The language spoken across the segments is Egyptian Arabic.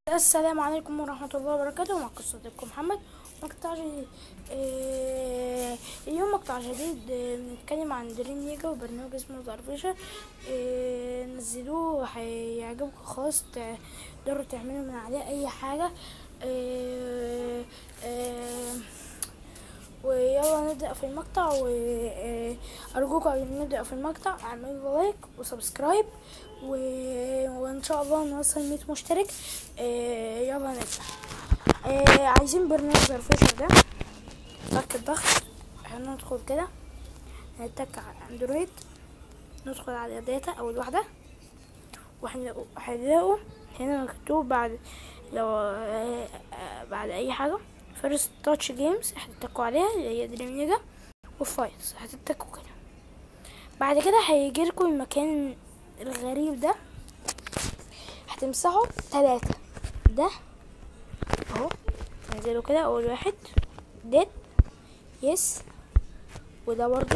السلام عليكم ورحمة الله وبركاته معكم صديقكم محمد مقطع جديد آه، اليوم مقطع جديد آه، بنتكلم عن دريم نيجا وبرنامج اسمه زارفيشر آه، نزلوه هيعجبكم خالص تقدروا تعملوا من عليه اي حاجة آه، آه، ويلا نبدأ في المقطع وأرجوكم قبل ما نبدأ في المقطع اعملوا لايك وسبسكرايب و... وإن شاء الله نوصل 100 مشترك آه، يلا نبدأ آه، عايزين برنامج زرفيشر ده ضغط الضغط هندخل كده نتك على اندرويد ندخل على داتا أول واحدة وهنلاقوا هنا مكتوب بعد لو آه، آه، بعد أي حاجة فيرست تاتش جيمز هتتكوا عليها اللي هي دريم نيجا وفايلز هتتكوا كده بعد كده هيجيلكوا المكان الغريب ده هتمسحوا تلاتة ده اهو تنزلوا كده اول واحد ديت يس وده برضو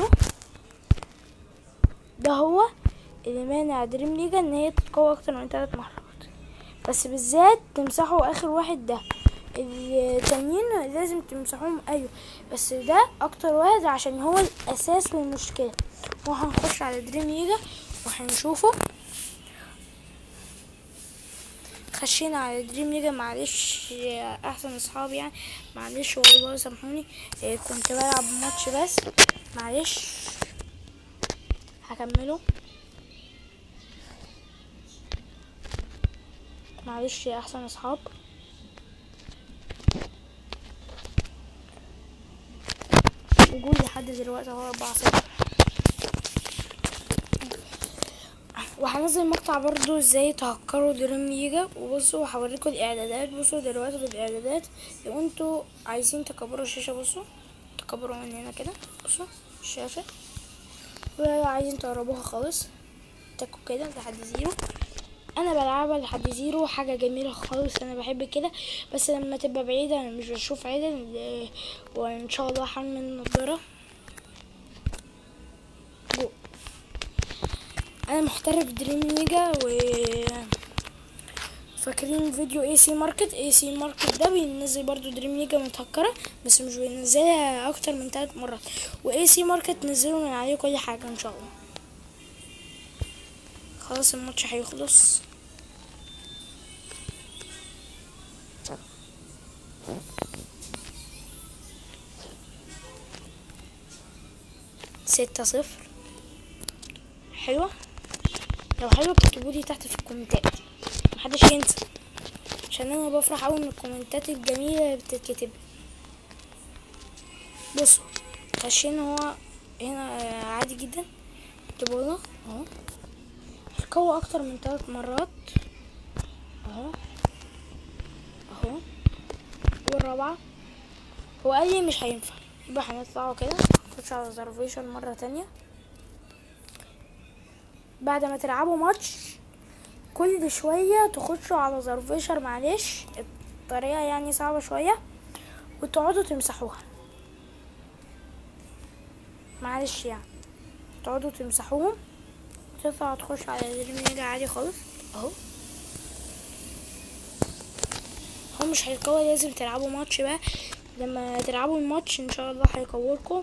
ده هو اللي مانع دريم ليجا ان هي تتقوى اكتر من تلات مرات بس بالذات تمسحوا اخر واحد ده التانيين لازم تمسحوهم ايوه بس ده اكتر واحد عشان هو الاساس والمشكله وهنخش على دريم ليجا وهنشوفه خشينا على دريم ليجا معلش يا احسن اصحاب يعني معلش والله سامحوني إيه، كنت بلعب ماتش بس معلش هكمله معلش يا احسن اصحاب وجود لحد دلوقتي هو أربعة صفر وهنزل مقطع برضو ازاي تهكروا دريم ليجا وبصوا هوريكم الاعدادات بصوا دلوقتي في الاعدادات لو انتوا عايزين تكبروا الشاشة بصوا تكبروا من هنا كده بصوا الشاشة ولو عايزين تقربوها خالص تكوا كده لحد زيرو انا بلعبها لحد زيرو حاجة جميلة خالص انا بحب كده بس لما تبقى بعيدة انا مش بشوف عدل آه، وان شاء الله هعمل النضارة جو انا محترف دريم ليجا و فاكرين فيديو اي سي ماركت اي سي ماركت ده بينزل برضو دريم ليجا متهكرة بس مش بينزلها اكتر من تلات مرات واي سي ماركت نزلوا من عليه كل حاجة ان شاء الله خلاص الماتش هيخلص ستة صفر حلوة لو حلوة اكتبولي تحت في الكومنتات محدش ينسى عشان انا بفرح اوي من الكومنتات الجميلة اللي بتتكتب بصوا خشينا هو هنا آه، عادي جدا اكتبوا لنا اهو القوة اكتر من ثلاث مرات اهو اهو والرابعة هو قال لي مش هينفع يبقى هنطلعوا كده نخش على ريزرفيشن مرة تانية بعد ما تلعبوا ماتش كل شوية تخشوا على ريزرفيشن معلش الطريقة يعني صعبة شوية وتقعدوا تمسحوها معلش يعني تقعدوا تمسحوهم تطلع تخش على دريم عادي خالص اهو هو مش هيقوى لازم تلعبوا ماتش بقى لما تلعبوا الماتش ان شاء الله هيقويلكوا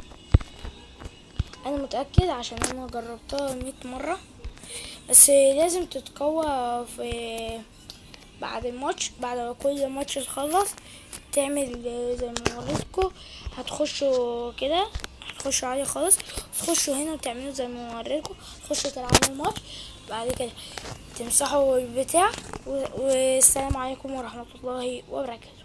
انا متاكد عشان انا جربتها مية مره بس لازم تتقوى في بعد الماتش بعد كل ماتش تخلص تعمل زي ما وريتكوا هتخشوا كده هتخشوا عادي خالص تخشوا هنا وتعملوا زي ما وريتكوا تخشوا تلعبوا الماتش بعد كده تمسحوا البتاع و- والسلام عليكم ورحمة الله وبركاته